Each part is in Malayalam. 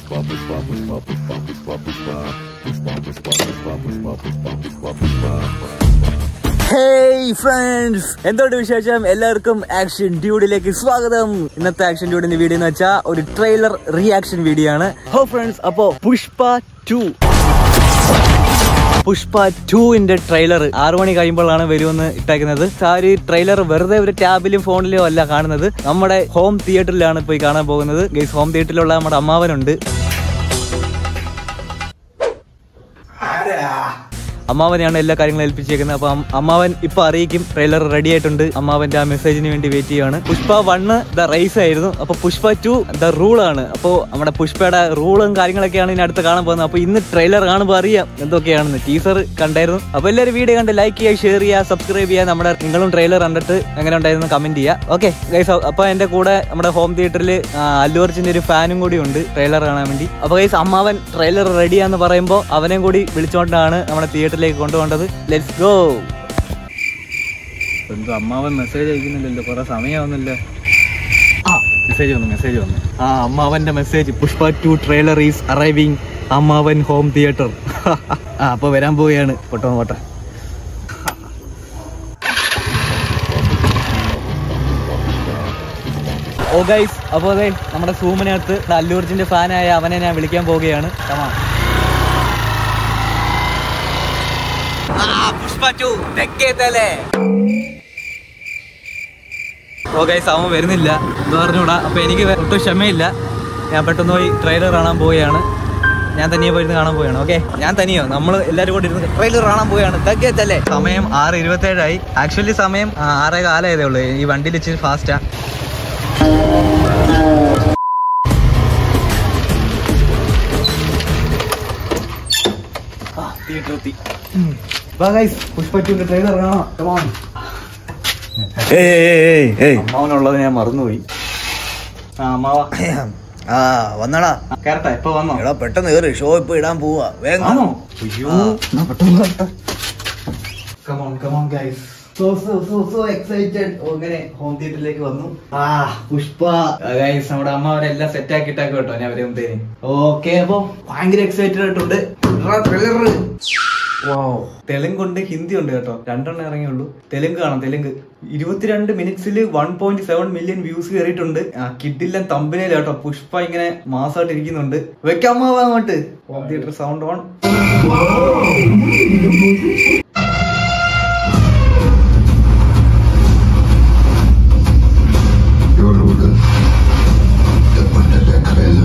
ഹേയ് ഫ്രണ്ട്സ് എന്തുകൊണ്ട് വിശേഷം എല്ലാവർക്കും ആക്ഷൻ ഡ്യൂഡിലേക്ക് സ്വാഗതം ഇന്നത്തെ ആക്ഷൻ ഡ്യൂഡിന്റെ വീഡിയോ എന്ന് വെച്ചാൽ ഒരു ട്രെയിലർ റിയാക്ഷൻ വീഡിയോ ആണ് ഹോ ഫ്രണ്ട്സ് അപ്പോ പുഷ്പ ടു പുഷ്പ ടുവിന്റെ ട്രെയിലർ ആറു മണി കഴിയുമ്പോഴാണ് വരുമെന്ന് ഇട്ടേക്കുന്നത് ആ ഒരു ട്രെയിലർ വെറുതെ ഒരു ടാബിലും ഫോണിലും അല്ല കാണുന്നത് നമ്മുടെ ഹോം തിയേറ്ററിലാണ് പോയി കാണാൻ പോകുന്നത് ഗൈസ് ഹോം തിയേറ്ററിലുള്ള നമ്മുടെ അമ്മാവനുണ്ട് അമ്മാവനെയാണ് എല്ലാ കാര്യങ്ങളും ഏൽപ്പിച്ചേക്കുന്നത് അപ്പൊ അം- അമ്മാവൻ ഇപ്പൊ അറിയിക്കും ട്രെയിലർ റെഡി ആയിട്ടുണ്ട് അമ്മാവന്റെ ആ മെസ്സേജിന് വേണ്ടി വെയിറ്റ് ചെയ്യാണ് പുഷ്പ വണ്ണ് ദ റൈസ് ആയിരുന്നു അപ്പൊ പുഷ്പ ടു ദ റൂൾ ആണ് അപ്പൊ നമ്മുടെ പുഷ്പയുടെ റൂളും കാര്യങ്ങളൊക്കെയാണ് ഇനി അടുത്ത് കാണാൻ പോകുന്നത് അപ്പൊ ഇന്ന് ട്രെയിലർ കാണുമ്പോൾ അറിയാം എന്തൊക്കെയാണെന്ന് ടീസർ കണ്ടായിരുന്നു അപ്പൊ എല്ലാവരും വീഡിയോ കണ്ട് ലൈക്ക് ചെയ്യുക ഷെയർ ചെയ്യുക സബ്സ്ക്രൈബ് ചെയ്യുക നമ്മുടെ നിങ്ങളും ട്രെയിലർ കണ്ടിട്ട് എങ്ങനെ ഉണ്ടായിരുന്നു കമന്റ് ചെയ്യുക ഓക്കെ ഗൈസ് അപ്പൊ എന്റെ കൂടെ നമ്മുടെ ഹോം തിയേറ്ററിൽ അല്ലു അർജുന്റെ ഒരു ഫാനും കൂടി ഉണ്ട് ട്രെയിലർ കാണാൻ വേണ്ടി അപ്പൊ ഗൈസ് അമ്മാവൻ ട്രെയിലർ റെഡിയാന്ന് പറയുമ്പോൾ അവനെയും കൂടി വിളിച്ചോണ്ടാണ് നമ്മുടെ തിയേറ്ററിലേക്ക് കൊണ്ടുപോകേണ്ടത് ലെറ്റ്സ് ഗോ എന്തോ അമ്മാവൻ മെസ്സേജ് അയക്കുന്നില്ലല്ലോ കുറെ സമയമാവുന്നില്ല ആ മെസ്സേജ് വന്നു മെസ്സേജ് വന്നു ആ അമ്മാവന്റെ message Pushpa two trailer is arriving അമ്മാവൻ ഹോം തിയേറ്റർ ആ അപ്പൊ വരാൻ പോവുകയാണ് പൊട്ടോ പോട്ടെ ഓ ഗൈസ് അപ്പോൾ അതെ നമ്മുടെ സൂമിനകത്ത് അല്ലു അർജുന്റെ ഫാനായ അവനെ ഞാൻ വിളിക്കാൻ പോവുകയാണ് Come on. ഓ ഗൈസ് അവൻ വരുന്നില്ല എന്ന് പറഞ്ഞൂടാ അപ്പൊ എനിക്ക് വേ- ഒട്ടും ക്ഷമയില്ല ഞാൻ പെട്ടെന്ന് പോയി ട്രെയിലർ കാണാൻ പോവുകയാണ് ഞാൻ തനിയെ പോയിരുന്ന് കാണാൻ പോവുകയാണ് ഓക്കെ ഞാൻ തനിയോ നമ്മൾ എല്ലാവരും കൂടി ഇരുന്ന് ട്രെയിലർ കാണാൻ പോവുകയാണ് തగ్గേത്തല്ലേ സമയം ആറ് ഇരുപത്തേഴായി ആക്ച്വലി സമയം ആ, ആറേ കാലമായതേ ഉള്ളൂ ഈ വണ്ടിയിൽ ഇച്ചിരി ഫാസ്റ്റാ പുഷ്പറ്റിന്റെ ട്രെയിലർ കാണാം Come on. അമ്മാവനുള്ളത് ഞാൻ മറന്നുപോയി ആ അമ്മാവ ആ വന്നടാ കയറട്ടെ ഇപ്പൊ വന്നോ എടാ പെട്ടെന്ന് കേറി ഷോ ഇപ്പൊ ഇടാൻ പോവാ വേഗം ആണോ അയ്യോ എന്നാ പെട്ടെന്ന് കയറട്ടെ come on come on guys so so so so excited അങ്ങനെ ഹോം തിയേറ്ററിലേക്ക് വന്നു ആ പുഷ്പ ഗൈസ് നമ്മുടെ അമ്മ അവരെല്ലാം സെറ്റ് ആക്കിയിട്ടാക്കി കേട്ടോ ഞാൻ അവരെ മുമ്പേ ഓക്കെ അപ്പൊ ഭയങ്കര എക്സൈറ്റഡ് ആയിട്ടുണ്ട് തെലുങ്കുണ്ട് ഹിന്ദി ഉണ്ട് കേട്ടോ രണ്ടെണ്ണം ഇറങ്ങിയുള്ളൂ തെലുങ്ക് കാണാം തെലുങ്ക് ഇരുപത്തിരണ്ട് മിനിറ്റ്സിൽ one point seven million views കയറിയിട്ടുണ്ട് ആ കിഡില്ല തമ്പനയില കേട്ടോ പുഷ്പ ഇങ്ങനെ മാസമായിട്ട് ഇരിക്കുന്നുണ്ട് വെക്കാമോ അങ്ങോട്ട് home theatre sound on Yoruldun. Depois da credo.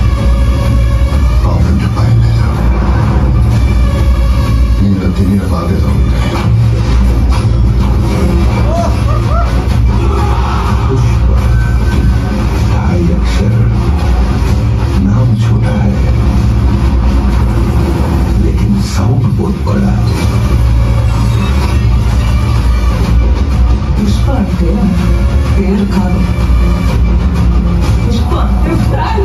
Avrupa painelo. Niillä tinillä vaaditaan. Pushpa. Hai aksar. नाम छोटा है लेकिन साउंड बहुत बड़ा है పుష్ప అంటే పేరు కాదు పుష్ప అంటే బ్రాండ్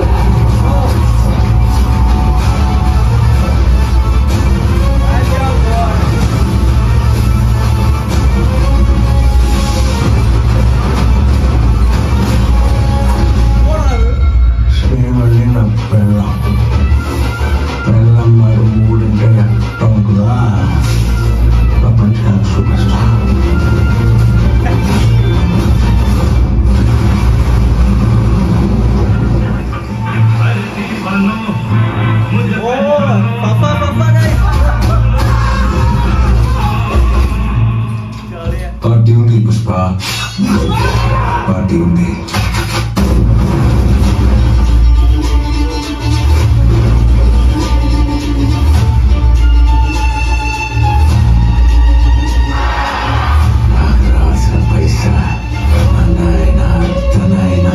శ్రీవల్లిన పెళ్ళం పెళ్ళం మరి మూడింటే అర్థం కదా ప్రపంచానికి సూపర్ స్టార్ పార్టీ ఉంది పుష్ప పార్టీ ఉంది నాకు రావాల్సిన పైసా అన్నాయన తనాయన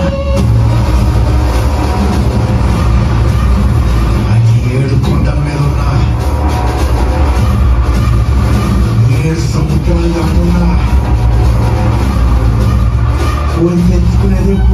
అది ఏడు కొండ మీద ఉన్నా ఏడు సముద్రాల్లో ఉన్నా ఒళ్ళెత్తుకునేది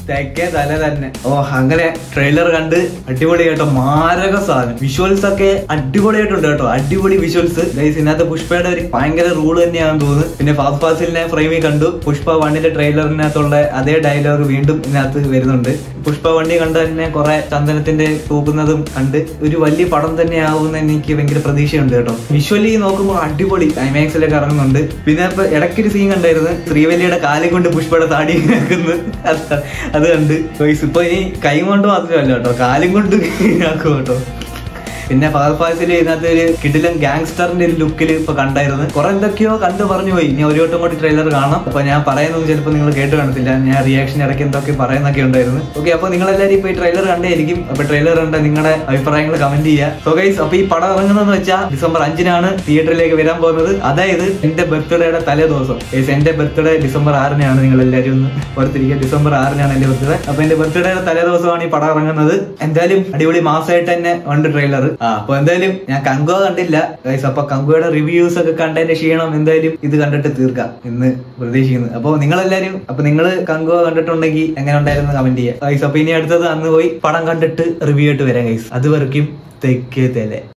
തെക്കേ തല തന്നെ ഓ അങ്ങനെ ട്രെയിലർ കണ്ട് അടിപൊളി കേട്ടോ മാരക സാധനം വിഷ്വൽസ് ഒക്കെ അടിപൊളിയായിട്ടുണ്ട് കേട്ടോ അടിപൊളി വിഷ്വൽസ് ഗൈസ് ഇതിനകത്ത് പുഷ്പയുടെ ഒരു ഭയങ്കര റൂൾ തന്നെയാണെന്ന് തോന്നുന്നു പിന്നെ ഫാസ്റ്റ് ഫാസിലിനെ ഫ്രെയിമിൽ കണ്ടു പുഷ്പ വണ്ണിന്റെ ട്രെയിലറിനകത്തുള്ള അതേ ഡയലോഗ് വീണ്ടും ഇതിനകത്ത് വരുന്നുണ്ട് പുഷ്പ വണ്ടി കണ്ട് തന്നെ കുറെ ചന്ദനത്തിന്റെ തൂക്കുന്നതും കണ്ട് ഒരു വലിയ പടം തന്നെ ആവുമെന്ന് എനിക്ക് ഭയങ്കര പ്രതീക്ഷയുണ്ട് കേട്ടോ വിഷ്വലി നോക്കുമ്പോൾ അടിപൊളി ക്ലൈമാക്സിലൊക്കെ ഇറങ്ങുന്നുണ്ട് പിന്നെ ഇപ്പൊ ഇടയ്ക്കൊരു സീൻ കണ്ടായിരുന്നു ശ്രീവല്ലിയുടെ കാലം കൊണ്ട് പുഷ്പയുടെ താടി ആക്കുന്നു അത് അത് കണ്ട് ഗൈസ് ഇപ്പൊ ഇനി കൈ കൊണ്ട് മാത്രമല്ല കേട്ടോ കാലും കൊണ്ട് ആക്കും കേട്ടോ പിന്നെ ഫഹദ് ഫാസിൽ ഇതിനകത്ത് ഒരു കിടിലൻ ഗാങ്സ്റ്ററിന്റെ ഒരു ലുക്കിൽ ഇപ്പൊ കണ്ടായിരുന്നു കുറെ എന്തൊക്കെയോ കണ്ടു പറഞ്ഞു പോയി ഇനി ഒരു വട്ടം കൂടി ട്രെയിലർ കാണാം അപ്പൊ ഞാൻ പറയുന്നത് ചിലപ്പോൾ നിങ്ങൾ കേട്ട് കാണത്തില്ല ഞാൻ റിയാക്ഷൻ ഇടയ്ക്ക് എന്തൊക്കെ പറയുന്നൊക്കെ ഉണ്ടായിരുന്നു ഓക്കെ അപ്പൊ നിങ്ങൾ എല്ലാവരും ഇപ്പൊ ഈ ട്രെയിലർ കണ്ടായിരിക്കും അപ്പൊ ട്രെയിലർ കണ്ട നിങ്ങളുടെ അഭിപ്രായങ്ങൾ കമന്റ് ചെയ്യുക സോ ഗൈസ് അപ്പൊ ഈ പടം ഇറങ്ങുന്നതെന്ന് വെച്ചാൽ ഡിസംബർ അഞ്ചിനാണ് തിയേറ്ററിലേക്ക് വരാൻ പോകുന്നത് അതായത് എന്റെ ബർത്ത്ഡേയുടെ തലേ ദിവസം ഗൈസ് എന്റെ ബർത്ത്ഡേ ഡിസംബർ ആറിനാണ് നിങ്ങൾ എല്ലാവരും ഒന്ന് ഓർത്തിരിക്കുക ഡിസംബർ ആറിനാണ് എന്റെ ബർത്ത്ഡേ അപ്പൊ എന്റെ ബർത്ത്ഡേയുടെ തലേ ദിവസമാണ് ഈ പടം ഇറങ്ങുന്നത് എന്തായാലും അടിപൊളി മാസമായിട്ട് തന്നെ ഉണ്ട് ട്രെയിലർ ആ അപ്പൊ എന്തായാലും ഞാൻ കങ്കുവ കണ്ടില്ല ഗൈസ് അപ്പൊ കങ്കുവയുടെ റിവ്യൂസ് ഒക്കെ കണ്ടതിന്റെ ക്ഷീണം എന്തായാലും ഇത് കണ്ടിട്ട് തീർക്കാം എന്ന് പ്രതീക്ഷിക്കുന്നു അപ്പൊ നിങ്ങളെല്ലാരും അപ്പൊ നിങ്ങൾ കങ്കുവ കണ്ടിട്ടുണ്ടെങ്കിൽ എങ്ങനെ ഉണ്ടായിരുന്നു കമന്റ് ചെയ്യുക ഗൈസ് അപ്പൊ ഇനി അടുത്തത് അന്ന് പോയി പടം കണ്ടിട്ട് റിവ്യൂ ആയിട്ട് വരാം ഗൈസ് അതുവരെയും തെക്കേ തലേ